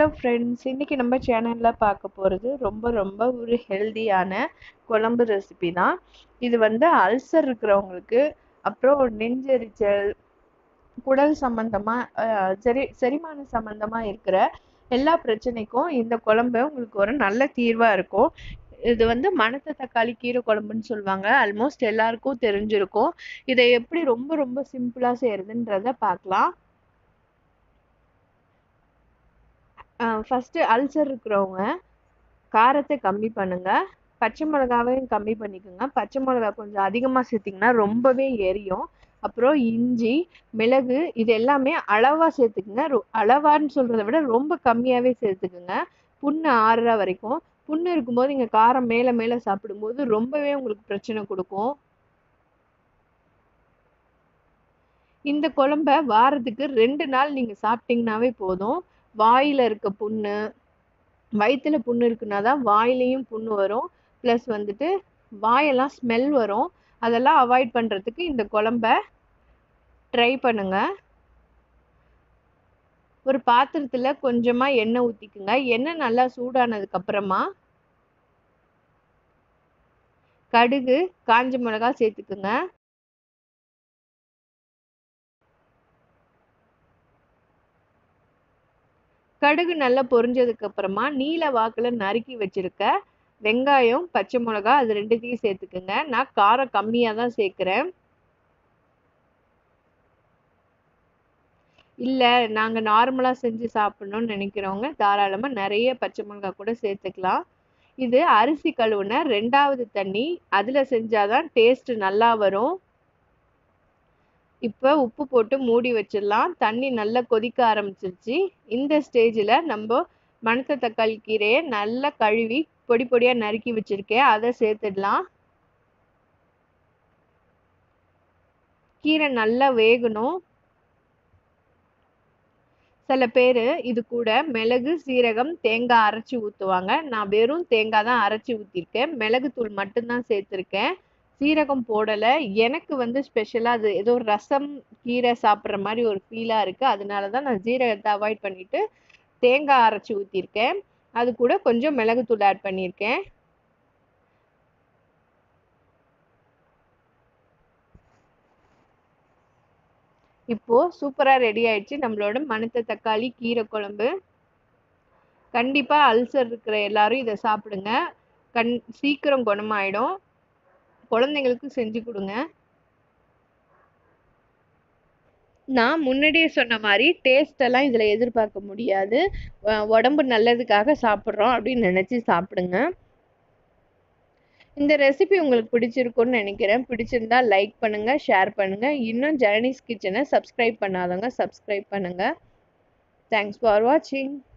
hello friends இன்றைக்கி நம்ம சேனலில் பார்க்க போகிறது ரொம்ப ரொம்ப ஒரு ஹெல்தியான குழம்பு ரெசிபி தான் இது வந்து அல்சர் இருக்கிறவங்களுக்கு அப்புறம் நெஞ்செரிச்சல் குடல் சம்மந்தமாக செரி செரிமான சம்மந்தமாக இருக்கிற எல்லா பிரச்சனைக்கும் இந்த குழம்பு உங்களுக்கு ஒரு நல்ல தீர்வாக இருக்கும் இது வந்து மணத்த தக்காளி கீரை குழம்புன்னு சொல்லுவாங்க ஆல்மோஸ்ட் எல்லாருக்கும் தெரிஞ்சிருக்கும் இதை எப்படி ரொம்ப ரொம்ப சிம்பிளாக செய்கிறதுன்றத பார்க்கலாம் ஃபஸ்ட்டு அல்சர் இருக்கிறவங்க காரத்தை கம்மி பண்ணுங்கள் பச்சை மிளகாவையும் கம்மி பண்ணிக்கோங்க பச்சை மிளகா கொஞ்சம் அதிகமாக சேர்த்திங்கன்னா ரொம்பவே எரியும் அப்புறம் இஞ்சி மிளகு இது எல்லாமே அளவாக சேர்த்துக்குங்க அளவான்னு சொல்கிறத விட ரொம்ப கம்மியாகவே சேர்த்துக்குங்க புண்ணு ஆறுற வரைக்கும் புண்ணு இருக்கும்போது இங்கே காரம் மேலே மேலே சாப்பிடும்போது ரொம்பவே உங்களுக்கு பிரச்சனை கொடுக்கும் இந்த குழம்ப வாரத்துக்கு ரெண்டு நாள் நீங்கள் சாப்பிட்டீங்கன்னாவே போதும் வாயில் இருக்க புண்ணு வயிற்றுல புண்ணு இருக்குன்னா தான் வாயிலையும் புண்ணு வரும் ப்ளஸ் வந்துட்டு வாயெல்லாம் ஸ்மெல் வரும் அதெல்லாம் அவாய்ட் பண்ணுறதுக்கு இந்த குழம்ப ட்ரை பண்ணுங்க ஒரு பாத்திரத்தில் கொஞ்சமாக எண்ணெய் ஊற்றிக்குங்க எண்ணெய் நல்லா சூடானதுக்கப்புறமா கடுகு காஞ்ச மிளகா சேர்த்துக்குங்க கடுகு நல்லா பொரிஞ்சதுக்கு அப்புறமா நீல வாக்கில் நறுக்கி வச்சிருக்க வெங்காயம் பச்சை மிளகா அது ரெண்டுத்தையும் சேர்த்துக்குங்க நான் காரம் கம்மியாக தான் சேர்க்குறேன் இல்லை நாங்கள் நார்மலாக செஞ்சு சாப்பிட்ணுன்னு நினைக்கிறவங்க தாராளமாக நிறைய பச்சை மிளகா கூட சேர்த்துக்கலாம் இது அரிசி கழுவுன ரெண்டாவது தண்ணி அதில் செஞ்சாதான் டேஸ்ட் நல்லா வரும் இப்போ உப்பு போட்டு மூடி வச்சிடலாம் தண்ணி நல்லா கொதிக்க ஆரம்பிச்சிருச்சு இந்த ஸ்டேஜில் நம்ம மணத்த தக்காளி கீரையை நல்லா கழுவி பொடி பொடியாக நறுக்கி வச்சுருக்கேன் அதை சேர்த்துடலாம் கீரை நல்லா வேகணும் சில பேர் இது கூட மிளகு சீரகம் தேங்காய் அரைச்சி ஊற்றுவாங்க நான் வெறும் தேங்காய் தான் அரைச்சி ஊற்றிருக்கேன் மிளகுத்தூள் மட்டும்தான் சேர்த்துருக்கேன் சீரகம் போடலை எனக்கு வந்து ஸ்பெஷலாக அது ஏதோ ரசம் கீரை சாப்பிட்ற மாதிரி ஒரு ஃபீலாக இருக்குது அதனால தான் நான் ஜீரகத்தை அவாய்ட் பண்ணிவிட்டு தேங்காய் அரைச்சி ஊற்றிருக்கேன் அது கூட கொஞ்சம் மிளகுத்தூள் ஆட் பண்ணியிருக்கேன் இப்போது சூப்பராக ரெடி ஆயிடுச்சு நம்மளோட மணத்த தக்காளி கீரை குழம்பு கண்டிப்பாக அல்சர் இருக்கிற எல்லாரும் இதை சாப்பிடுங்க கண் சீக்கிரம் குணமாயிடும் குழந்தைங்களுக்கு செஞ்சு கொடுங்க நான் முன்னாடியே சொன்ன மாதிரி டேஸ்ட் எல்லாம் இதில் எதிர்பார்க்க முடியாது உடம்பு நல்லதுக்காக சாப்பிட்றோம் அப்படின்னு நினச்சி சாப்பிடுங்க இந்த ரெசிபி உங்களுக்கு பிடிச்சிருக்குன்னு நினைக்கிறேன் பிடிச்சிருந்தா லைக் பண்ணுங்கள் ஷேர் பண்ணுங்கள் இன்னும் ஜெர்னிஸ் கிச்சனை சப்ஸ்கிரைப் பண்ணாதவங்க சப்ஸ்கிரைப் பண்ணுங்கள் தேங்க்ஸ் ஃபார் வாட்சிங்